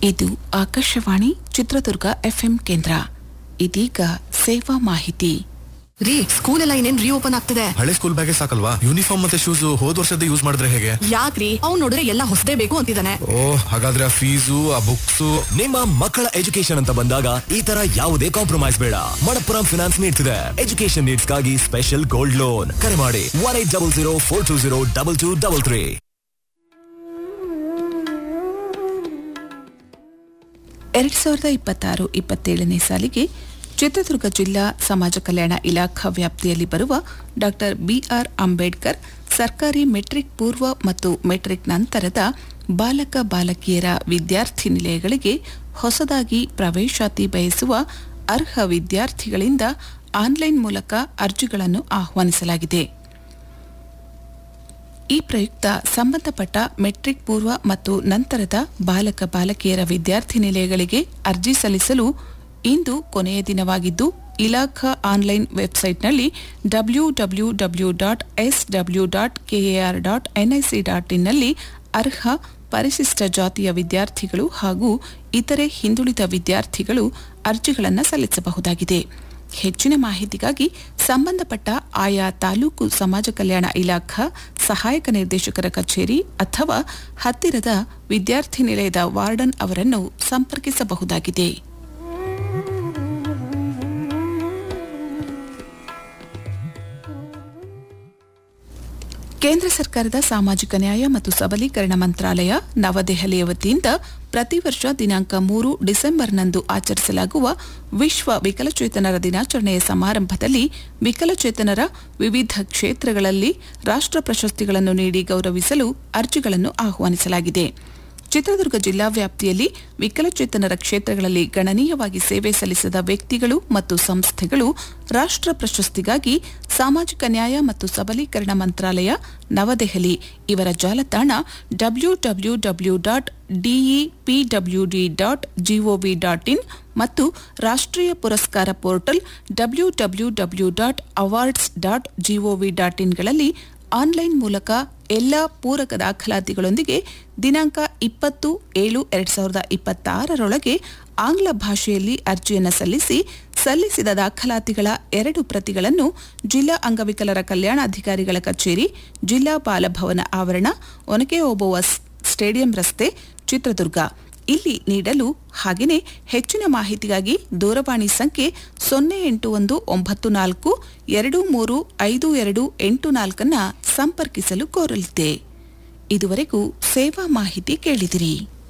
ಇದು ಆಕಾಶವಾಣಿ ಚಿತ್ರದುರ್ಗ ಎಫ್ಎಂ ಕೇಂದ್ರ ಇದೀಗ ಸೇವಾ ಮಾಹಿತಿ ರೀ ಸ್ಕೂಲ್ ಎಲ್ಲ ಇನ್ನೇನ್ ರೀಓಪನ್ ಆಗ್ತದೆ ಹಳೆ ಸ್ಕೂಲ್ ಬ್ಯಾಗೆ ಸಾಕಲ್ವಾ ಯೂನಿಫಾರ್ಮ್ ಮತ್ತೆ ಶೂಸ್ ಹೋದ್ ವರ್ಷದ ಯೂಸ್ ಮಾಡಿದ್ರೆ ಹೇಗೆ ಯಾಕ್ರಿ ಅವ್ನ್ ನೋಡಿದ್ರೆ ಎಲ್ಲ ಹೊಸದೇ ಬೇಕು ಅಂತಿದ್ದಾನೆ ಓ ಹಾಗಾದ್ರೆ ಆ ಫೀಸು ಆ ಬುಕ್ಸ್ ನಿಮ್ಮ ಮಕ್ಕಳ ಎಜುಕೇಶನ್ ಅಂತ ಬಂದಾಗ ಈ ತರ ಯಾವುದೇ ಕಾಂಪ್ರಮೈಸ್ ಬೇಡ ಮಣಪ್ಪುರಂ ಫಿನಾನ್ಸ್ ನೀಡ್ತಿದೆ ಎಜುಕೇಶನ್ ನೀಡ್ಸ್ಗಾಗಿ ಸ್ಪೆಷಲ್ ಗೋಲ್ಡ್ ಲೋನ್ ಕರೆ ಮಾಡಿ one eight double zero four two zero double two double three ಎರಡ್ ಸಾವಿರದ ಇಪ್ಪತ್ತಾರು ಇಪ್ಪತ್ತೇಳನೇ ಸಾಲಿಗೆ ಚಿತ್ರದುರ್ಗ ಜಿಲ್ಲಾ ಸಮಾಜ ಕಲ್ಯಾಣ ಇಲಾಖಾ ವ್ಯಾಪ್ತಿಯಲ್ಲಿ ಬರುವ ಡಾಕ್ಟರ್ ಬಿಆರ್ ಅಂಬೇಡ್ಕರ್ ಸರ್ಕಾರಿ ಮೆಟ್ರಿಕ್ ಪೂರ್ವ ಮತ್ತು ಮೆಟ್ರಿಕ್ ನಂತರದ ಬಾಲಕ ಬಾಲಕಿಯರ ವಿದ್ಯಾರ್ಥಿ ನಿಲಯಗಳಿಗೆ ಹೊಸದಾಗಿ ಪ್ರವೇಶಾತಿ ಬಯಸುವ ಅರ್ಹ ವಿದ್ಯಾರ್ಥಿಗಳಿಂದ ಆನ್ಲೈನ್ ಮೂಲಕ ಅರ್ಜಿಗಳನ್ನು ಆಹ್ವಾನಿಸಲಾಗಿದೆ ಈ ಪ್ರಯುಕ್ತ ಸಂಬಂಧಪಟ್ಟ ಮೆಟ್ರಿಕ್ ಪೂರ್ವ ಮತ್ತು ನಂತರದ ಬಾಲಕ ಬಾಲಕಿಯರ ವಿದ್ಯಾರ್ಥಿ ನಿಲಯಗಳಿಗೆ ಅರ್ಜಿ ಸಲ್ಲಿಸಲು ಇಂದು ಕೊನೆಯ ದಿನವಾಗಿದ್ದು ಇಲಾಖಾ ಆನ್ಲೈನ್ ವೆಬ್ಸೈಟ್ನಲ್ಲಿ W W W dot S W dot KAR dot NIC dot ಇನ್ನಲ್ಲಿ ಅರ್ಹ ಪರಿಶಿಷ್ಟ ಜಾತಿಯ ವಿದ್ಯಾರ್ಥಿಗಳು ಹಾಗೂ ಇತರೆ ಹಿಂದುಳಿದ ವಿದ್ಯಾರ್ಥಿಗಳು ಅರ್ಜಿಗಳನ್ನು ಸಲ್ಲಿಸಬಹುದಾಗಿದೆ ಹೆಚ್ಚಿನ ಮಾಹಿತಿಗಾಗಿ ಸಂಬಂಧಪಟ್ಟ ಆಯಾ ತಾಲೂಕು ಸಮಾಜ ಕಲ್ಯಾಣ ಇಲಾಖಾ ಸಹಾಯಕ ನಿರ್ದೇಶಕರ ಕಚೇರಿ ಅಥವಾ ಹತ್ತಿರದ ವಿದ್ಯಾರ್ಥಿ ನಿಲಯದ ವಾರ್ಡನ್ ಅವರನ್ನು ಸಂಪರ್ಕಿಸಬಹುದಾಗಿದೆ ಕೇಂದ್ರ ಸರ್ಕಾರದ ಸಾಮಾಜಿಕ ನ್ಯಾಯ ಮತ್ತು ಸಬಲೀಕರಣ ಮಂತ್ರಾಲಯ ನವದೆಹಲಿಯ ವತಿಯಿಂದ ಪ್ರತಿ ವರ್ಷ ದಿನಾಂಕ ಮೂರು ಡಿಸೆಂಬರ್ನಂದು ಆಚರಿಸಲಾಗುವ ವಿಶ್ವ ವಿಕಲಚೇತನರ ದಿನಾಚರಣೆಯ ಸಮಾರಂಭದಲ್ಲಿ ವಿಕಲಚೇತನರ ವಿವಿಧ ಕ್ಷೇತ್ರಗಳಲ್ಲಿ ರಾಷ್ಟ್ರ ಪ್ರಶಸ್ತಿಗಳನ್ನು ನೀಡಿ ಗೌರವಿಸಲು ಅರ್ಜಿಗಳನ್ನು ಆಹ್ವಾನಿಸಲಾಗಿದೆ ಚಿತ್ರದುರ್ಗ ಜಿಲ್ಲಾ ವ್ಯಾಪ್ತಿಯಲ್ಲಿ ವಿಕಲಚೇತನರ ಕ್ಷೇತ್ರಗಳಲ್ಲಿ ಗಣನೀಯವಾಗಿ ಸೇವೆ ಸಲ್ಲಿಸಿದ ವ್ಯಕ್ತಿಗಳು ಮತ್ತು ಸಂಸ್ಥೆಗಳು ರಾಷ್ಟ್ರ ಪ್ರಶಸ್ತಿಗಾಗಿ ಸಾಮಾಜಿಕ ನ್ಯಾಯ ಮತ್ತು ಸಬಲೀಕರಣ ಮಂತ್ರಾಲಯ ನವದೆಹಲಿ ಇವರ ಜಾಲತಾಣ W W W dot DEPWD dot gov dot in ಮತ್ತು ರಾಷ್ಟ್ರೀಯ ಪುರಸ್ಕಾರ portal W W W dot awards dot gov dot ಇನ್ಗಳಲ್ಲಿ ಆನ್ಲೈನ್ ಮೂಲಕ ಎಲ್ಲ ಪೂರಕ ದಾಖಲಾತಿಗಳೊಂದಿಗೆ ದಿನಾಂಕ ಇಪ್ಪತ್ತು ಏಳು ಎರಡ್ ಸಾವಿರದ ಇಪ್ಪತ್ತಾರರೊಳಗೆ ಆಂಗ್ಲ ಭಾಷೆಯಲ್ಲಿ ಅರ್ಜಿಯನ್ನು ಸಲ್ಲಿಸಿ ಸಲ್ಲಿಸಿದ ದಾಖಲಾತಿಗಳ ಎರಡು ಪ್ರತಿಗಳನ್ನು ಜಿಲ್ಲಾ ಅಂಗವಿಕಲರ ಕಲ್ಯಾಣಾಧಿಕಾರಿಗಳ ಕಚೇರಿ ಜಿಲ್ಲಾ ಬಾಲಭವನ ಆವರಣ ಒನಕೆ ಓಬವ್ವ ಸ್ಟೇಡಿಯಂ ರಸ್ತೆ ಚಿತ್ರದುರ್ಗ ಇಲ್ಲಿ ನೀಡಲು ಹಾಗೆಯೇ ಹೆಚ್ಚಿನ ಮಾಹಿತಿಗಾಗಿ ದೂರವಾಣಿ ಸಂಖ್ಯೆ ಸೊನ್ನೆ ಎಂಟು ಒಂದು ಒಂಬತ್ತು ನಾಲ್ಕು ಎರಡು ಮೂರು ಐದು ಎರಡು ಎಂಟು ನಾಲ್ಕನ್ನ ಸಂಪರ್ಕಿಸಲು ಕೋರಲಿದೆ ಇದುವರೆಗೂ ಸೇವಾ ಮಾಹಿತಿ ಕೇಳಿದಿರಿ